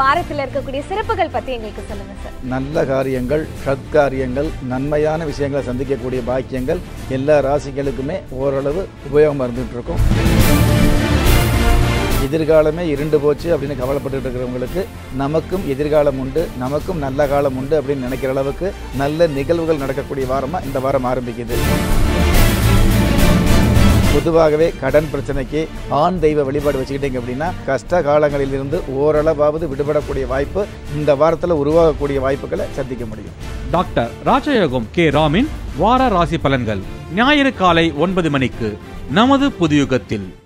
வாரத்துல இருக்கக்கூடிய சிறப்புகள் பத்தி எங்களுக்கு சொல்லுங்க சார் நல்ல காரியங்கள் சத்காரியங்கள் நன்மையான விஷயங்களை சந்திக்கக்கூடிய பாக்கியங்கள் எல்லா ராசிகளுக்குமே ஓரளவு உபயோகமாக இருந்துகிட்டு இருக்கும் எதிர்காலமே இருண்டு போச்சு அப்படின்னு கவலைப்பட்டு இருக்கிறவங்களுக்கு நமக்கும் எதிர்காலம் உண்டு நமக்கும் நல்ல காலம் உண்டு அப்படின்னு நினைக்கிற அளவுக்கு நல்ல நிகழ்வுகள் நடக்கக்கூடிய வாரமாக இந்த வாரம் ஆரம்பிக்குது பொதுவாகவே கடன் பிரச்சனைக்கு ஆண் தெய்வ வழிபாடு வச்சுக்கிட்டீங்க அப்படின்னா கஷ்ட காலங்களிலிருந்து ஓரளவாவது விடுபடக்கூடிய வாய்ப்பு இந்த வாரத்தில் உருவாகக்கூடிய வாய்ப்புகளை சந்திக்க முடியும் டாக்டர் ராஜயோகம் கே ராமின் வார ராசி பலன்கள் ஞாயிறு காலை ஒன்பது மணிக்கு நமது புதியுகத்தில்